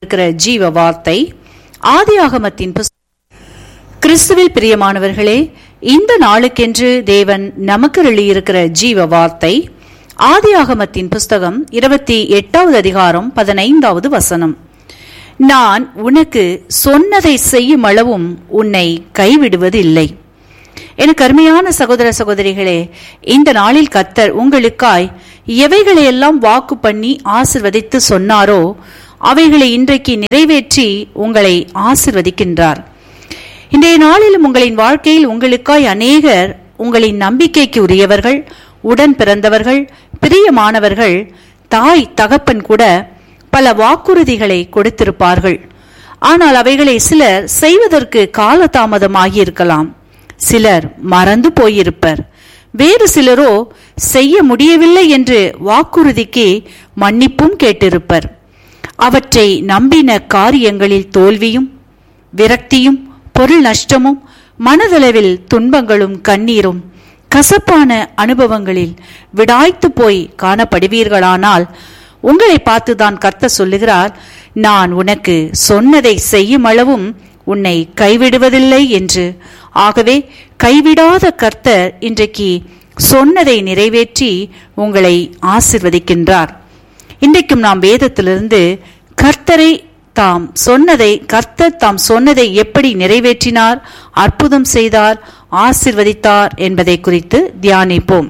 இருக்கிற ஜீவ வார்த்தை ஆதியாகமத்தின் புஸ்தகம் கிறிஸ்துவில் பிரியமானவர்களே இந்த நாளுக்கென்று தேவன் நமக்கு எழுதியிருக்கிற ஜீவ வார்த்தை ஆதியாகமத்தின் புஸ்தகம் இருபத்தி எட்டாவது அதிகாரம் பதினைந்தாவது வசனம் நான் உனக்கு சொன்னதை செய்யும் அளவும் உன்னை கைவிடுவதில்லை எனக்கு அருமையான சகோதர சகோதரிகளே இந்த நாளில் கத்தர் உங்களுக்காய் எவைகளையெல்லாம் வாக்கு பண்ணி ஆசிர்வதித்து சொன்னாரோ அவைகளை இன்றைக்கு நிறைவேற்றி உங்களை ஆசிர்வதிக்கின்றார் இன்றைய நாளிலும் உங்களின் வாழ்க்கையில் உங்களுக்காய் அநேகர் உங்களின் நம்பிக்கைக்கு உரியவர்கள் உடன் பிறந்தவர்கள் பிரியமானவர்கள் தாய் தகப்பன் கூட பல வாக்குறுதிகளை கொடுத்திருப்பார்கள் ஆனால் அவைகளை சிலர் செய்வதற்கு காலதாமதமாகி இருக்கலாம் சிலர் மறந்து போயிருப்பர் வேறு சிலரோ செய்ய முடியவில்லை என்று வாக்குறுதிக்கு மன்னிப்பும் கேட்டிருப்பர் அவற்றை நம்பின காரியங்களில் தோல்வியும் விரக்தியும் பொருள் நஷ்டமும் மனதளவில் துன்பங்களும் கண்ணீரும் கசப்பான அனுபவங்களில் விடாய்த்து போய் காணப்படுவீர்களானால் உங்களை பார்த்துதான் கர்த்த சொல்லுகிறார் நான் உனக்கு சொன்னதை செய்யும் அளவும் உன்னை கைவிடுவதில்லை என்று ஆகவே கைவிடாத கர்த்தர் இன்றைக்கு சொன்னதை நிறைவேற்றி உங்களை ஆசிர்வதிக்கின்றார் இன்றைக்கும் நாம் வேதத்திலிருந்து கர்த்தரை தாம் சொன்னதை கர்த்தர் தாம் சொன்னதை எப்படி நிறைவேற்றினார் அற்புதம் செய்தார் ஆசிர்வதித்தார் என்பதை குறித்து தியானிப்போம்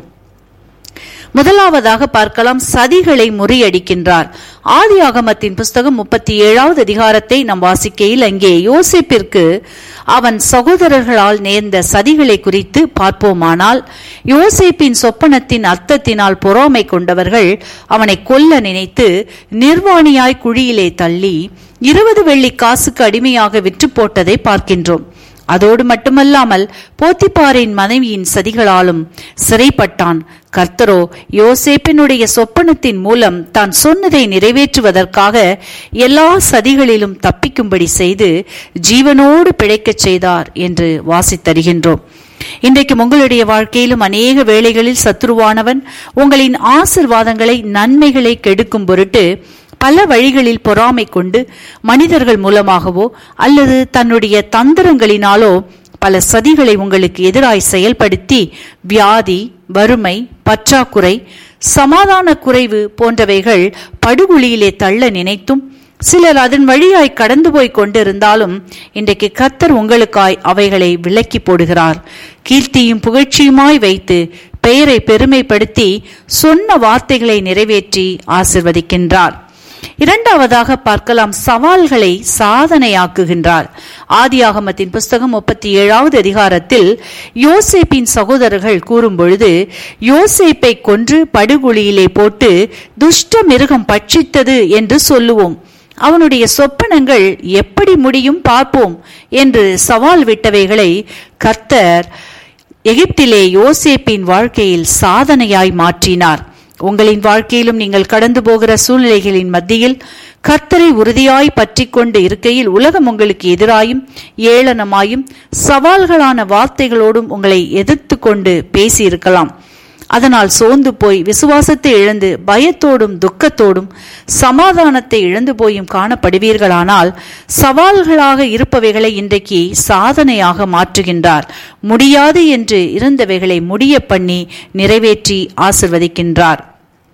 முதலாவதாக பார்க்கலாம் சதிகளை முறியடிக்கின்றார் ஆதி ஆகமத்தின் புஸ்தகம் முப்பத்தி ஏழாவது அதிகாரத்தை நாம் வாசிக்கையில் அங்கே யோசிப்பிற்கு அவன் சகோதரர்களால் நேர்ந்த சதிகளை குறித்து பார்ப்போமானால் யோசேப்பின் சொப்பனத்தின் அர்த்தத்தினால் பொறாமை கொண்டவர்கள் அவனை கொல்ல நினைத்து நிர்வாணியாய் குழியிலே தள்ளி இருபது வெள்ளி காசுக்கு அடிமையாக விற்று போட்டதை பார்க்கின்றோம் அதோடு மட்டுமல்லாமல் போத்திப்பாரின் மனைவியின் சதிகளாலும் சிறைப்பட்டான் கர்த்தரோ யோசேப்பினுடைய சொப்பனத்தின் மூலம் தான் சொன்னதை நிறைவேற்றுவதற்காக எல்லா சதிகளிலும் தப்பிக்கும்படி செய்து ஜீவனோடு பிழைக்கச் செய்தார் என்று வாசித்தருகின்றோம் இன்றைக்கும் உங்களுடைய வாழ்க்கையிலும் அநேக வேளைகளில் சத்துருவானவன் உங்களின் ஆசிர்வாதங்களை நன்மைகளை கெடுக்கும் பொருட்டு பல வழிகளில் பொறாமை கொண்டு மனிதர்கள் மூலமாகவோ அல்லது தன்னுடைய தந்திரங்களினாலோ பல சதிகளை உங்களுக்கு எதிராய் செயல்படுத்தி வியாதி வறுமை பற்றாக்குறை சமாதான குறைவு போன்றவைகள் படுகுழியிலே தள்ள நினைத்தும் சிலர் அதன் வழியாய் கடந்து போய் கொண்டிருந்தாலும் இன்றைக்கு கத்தர் உங்களுக்காய் அவைகளை விலக்கி போடுகிறார் கீர்த்தியும் புகழ்ச்சியுமாய் வைத்து பெயரை பெருமைப்படுத்தி சொன்ன வார்த்தைகளை நிறைவேற்றி ஆசிர்வதிக்கின்றார் இரண்டாவதாக பார்க்கலாம் சவால்களை சாதனையாக்குகின்றார் ஆதியாகமத்தின் புஸ்தகம் முப்பத்தி ஏழாவது அதிகாரத்தில் யோசேப்பின் சகோதரர்கள் கூறும் பொழுது யோசேப்பை கொன்று படுகொலியிலே போட்டு துஷ்ட மிருகம் பட்சித்தது என்று சொல்லுவோம் அவனுடைய சொப்பனங்கள் எப்படி முடியும் பார்ப்போம் என்று சவால் விட்டவைகளை கர்த்தர் எகிப்திலே யோசேப்பின் வாழ்க்கையில் சாதனையாய் மாற்றினார் உங்களின் வாழ்க்கையிலும் நீங்கள் கடந்து போகிற சூழ்நிலைகளின் மத்தியில் கர்த்தரை உறுதியாய் பற்றி கொண்டு இருக்கையில் உலகம் உங்களுக்கு எதிராயும் ஏளனமாயும் சவால்களான வார்த்தைகளோடும் உங்களை எதிர்த்து கொண்டு பேசியிருக்கலாம் அதனால் சோர்ந்து போய் விசுவாசத்தை இழந்து பயத்தோடும் துக்கத்தோடும் சமாதானத்தை இழந்து போயும் காணப்படுவீர்களானால் சவால்களாக இருப்பவைகளை இன்றைக்கு சாதனையாக மாற்றுகின்றார் முடியாது என்று இருந்தவைகளை முடிய பண்ணி நிறைவேற்றி ஆசிர்வதிக்கின்றார்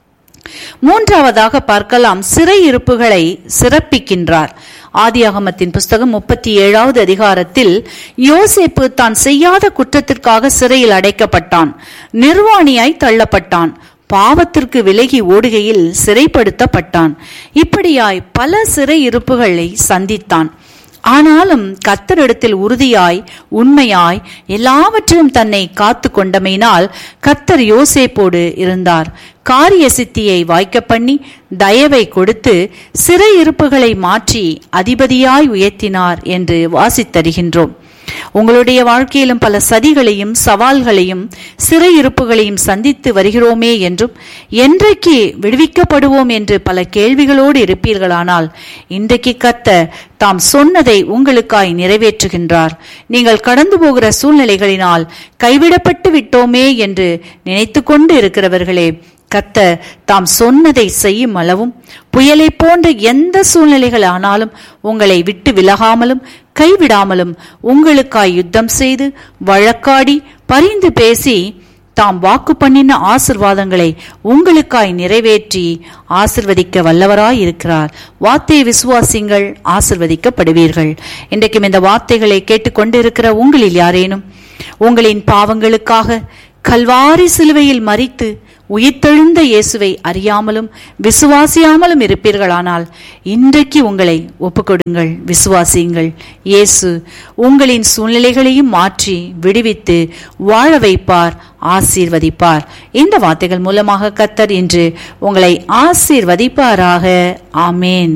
மூன்றாவதாக பார்க்கலாம் சிறையிருப்புகளை சிறப்பிக்கின்றார் ஆதியாகமத்தின் புஸ்தகம் முப்பத்தி ஏழாவது அதிகாரத்தில் யோசேப்பு தான் செய்யாத குற்றத்திற்காக சிறையில் அடைக்கப்பட்டான் நிர்வாணியாய் தள்ளப்பட்டான் பாவத்திற்கு விலகி ஓடுகையில் சிறைப்படுத்தப்பட்டான் இப்படியாய் பல சிறையிருப்புகளை சந்தித்தான் ஆனாலும் கத்தரிடத்தில் உறுதியாய் உண்மையாய் எல்லாவற்றையும் தன்னை காத்து கொண்டமையினால் கத்தர் யோசேப்போடு இருந்தார் காரிய சித்தியை வாய்க்க பண்ணி தயவை கொடுத்து சிறையிருப்புகளை மாற்றி அதிபதியாய் உயர்த்தினார் என்று வாசித்தருகின்றோம் உங்களுடைய வாழ்க்கையிலும் பல சதிகளையும் சவால்களையும் சிறையிருப்புகளையும் சந்தித்து வருகிறோமே என்றும் என்றைக்கு விடுவிக்கப்படுவோம் என்று பல கேள்விகளோடு இருப்பீர்களானால் இன்றைக்கு கத்த தாம் சொன்னதை உங்களுக்காய் நிறைவேற்றுகின்றார் நீங்கள் கடந்து போகிற சூழ்நிலைகளினால் கைவிடப்பட்டு விட்டோமே என்று நினைத்து கொண்டு இருக்கிறவர்களே கத்த தாம் சொன்னதை செய்யும் அளவும் புயலை போன்ற எந்த சூழ்நிலைகள் ஆனாலும் உங்களை விட்டு விலகாமலும் கைவிடாமலும் உங்களுக்காய் யுத்தம் செய்து வழக்காடி பரிந்து பேசி தாம் வாக்கு பண்ணின ஆசிர்வாதங்களை உங்களுக்காய் நிறைவேற்றி ஆசிர்வதிக்க வல்லவராய் இருக்கிறார் வார்த்தையை விசுவாசிங்கள் ஆசிர்வதிக்கப்படுவீர்கள் இன்றைக்கும் இந்த வார்த்தைகளை கேட்டுக்கொண்டிருக்கிற உங்களில் யாரேனும் உங்களின் பாவங்களுக்காக கல்வாரி சிலுவையில் மறித்து உயிர்த்தெழுந்த இயேசுவை அறியாமலும் விசுவாசியாமலும் இருப்பீர்களானால் இன்றைக்கு உங்களை ஒப்புக்கொடுங்கள் விசுவாசியுங்கள் இயேசு உங்களின் சூழ்நிலைகளையும் மாற்றி விடுவித்து வாழ வைப்பார் ஆசீர்வதிப்பார் இந்த வார்த்தைகள் மூலமாக கத்தர் இன்று உங்களை ஆசீர்வதிப்பாராக ஆமேன்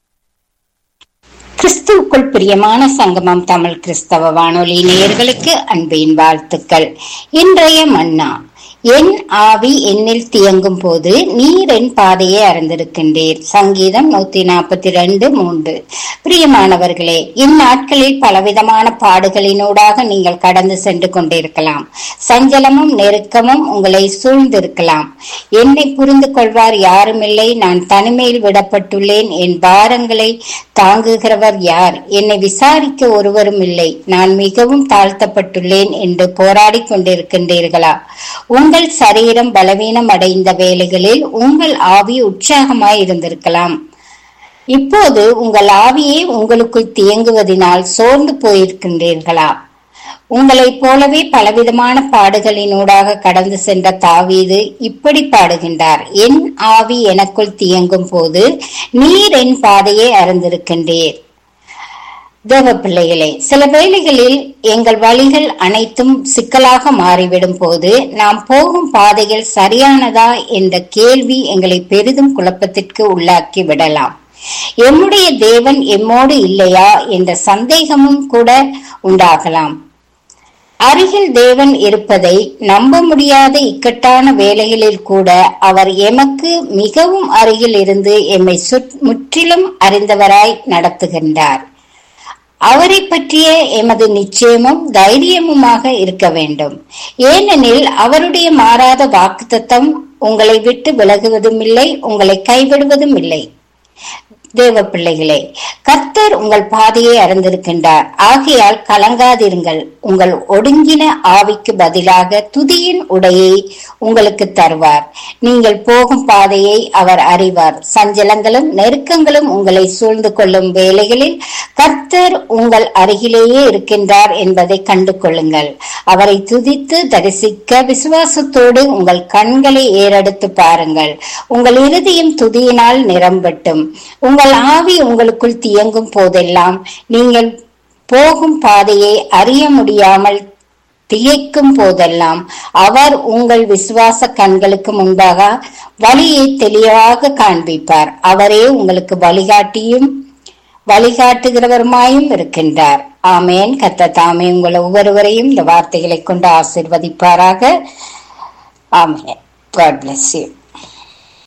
கிறிஸ்துவுக்குள் பிரியமான சங்கமம் தமிழ் கிறிஸ்தவ வானொலி நேயர்களுக்கு அன்பின் வாழ்த்துக்கள் இன்றைய மன்னா என் ஆவி என்னில் தியங்கும் போது நீர் என் பாதையை அறிந்திருக்கின்றீர் சங்கீதம் நூத்தி நாற்பத்தி ரெண்டு மூன்று பிரியமானவர்களே இந்நாட்களில் பலவிதமான பாடுகளினூடாக நீங்கள் கடந்து சென்று கொண்டிருக்கலாம் சஞ்சலமும் நெருக்கமும் உங்களை சூழ்ந்திருக்கலாம் என்னை புரிந்து கொள்வார் யாரும் இல்லை நான் தனிமையில் விடப்பட்டுள்ளேன் என் பாரங்களை தாங்குகிறவர் யார் என்னை விசாரிக்க ஒருவரும் இல்லை நான் மிகவும் தாழ்த்தப்பட்டுள்ளேன் என்று போராடி கொண்டிருக்கின்றீர்களா உங்கள் சரீரம் பலவீனம் அடைந்த வேலைகளில் உங்கள் ஆவி உற்சாகமாய் இருந்திருக்கலாம் இப்போது உங்கள் ஆவியே உங்களுக்குள் தியங்குவதனால் சோர்ந்து போயிருக்கின்றீர்களா உங்களைப் போலவே பலவிதமான பாடுகளினூடாக கடந்து சென்ற தாவீது இப்படி பாடுகின்றார் என் ஆவி எனக்குள் தியங்கும் போது நீர் என் பாதையை அறிந்திருக்கின்றீர் தேவ பிள்ளைகளே சில வேளைகளில் எங்கள் வழிகள் அனைத்தும் சிக்கலாக மாறிவிடும் போது நாம் போகும் பாதைகள் சரியானதா என்ற கேள்வி எங்களை பெரிதும் குழப்பத்திற்கு உள்ளாக்கி விடலாம் எம்முடைய தேவன் எம்மோடு இல்லையா என்ற சந்தேகமும் கூட உண்டாகலாம் அருகில் தேவன் இருப்பதை நம்ப முடியாத இக்கட்டான வேலைகளில் கூட அவர் எமக்கு மிகவும் அருகில் இருந்து எம்மை முற்றிலும் அறிந்தவராய் நடத்துகின்றார் அவரை பற்றிய எமது நிச்சயமும் தைரியமுமாக இருக்க வேண்டும் ஏனெனில் அவருடைய மாறாத வாக்குத்தத்தம் உங்களை விட்டு விலகுவதும் இல்லை உங்களை கைவிடுவதும் இல்லை தேவ பிள்ளைகளே கர்த்தர் உங்கள் பாதையை அறிந்திருக்கின்றார் ஆகையால் கலங்காதிருங்கள் உங்கள் ஒடுங்கின ஆவிக்கு பதிலாக துதியின் உடையை உங்களுக்கு தருவார் நீங்கள் போகும் பாதையை அவர் அறிவார் சஞ்சலங்களும் நெருக்கங்களும் உங்களை சூழ்ந்து கொள்ளும் வேலைகளில் கர்த்தர் உங்கள் அருகிலேயே இருக்கின்றார் என்பதை கண்டு கொள்ளுங்கள் அவரை துதித்து தரிசிக்க விசுவாசத்தோடு உங்கள் கண்களை ஏறெடுத்து பாருங்கள் உங்கள் இறுதியும் துதியினால் நிரம்பட்டும் உங்கள் ஆவி உங்களுக்குள் தியங்கும் போதெல்லாம் நீங்கள் போகும் பாதையை அறிய முடியாமல் திகைக்கும் போதெல்லாம் அவர் உங்கள் விசுவாச கண்களுக்கு முன்பாக வழியை தெளிவாக காண்பிப்பார் அவரே உங்களுக்கு வழிகாட்டியும் வழிகாட்டுகிறவருமாயும் இருக்கின்றார் ஆமேன் கத்த தாமே உங்கள் ஒவ்வொருவரையும் இந்த வார்த்தைகளை கொண்டு ஆசிர்வதிப்பாராக ஆமேன் காட் பிளஸ் யூ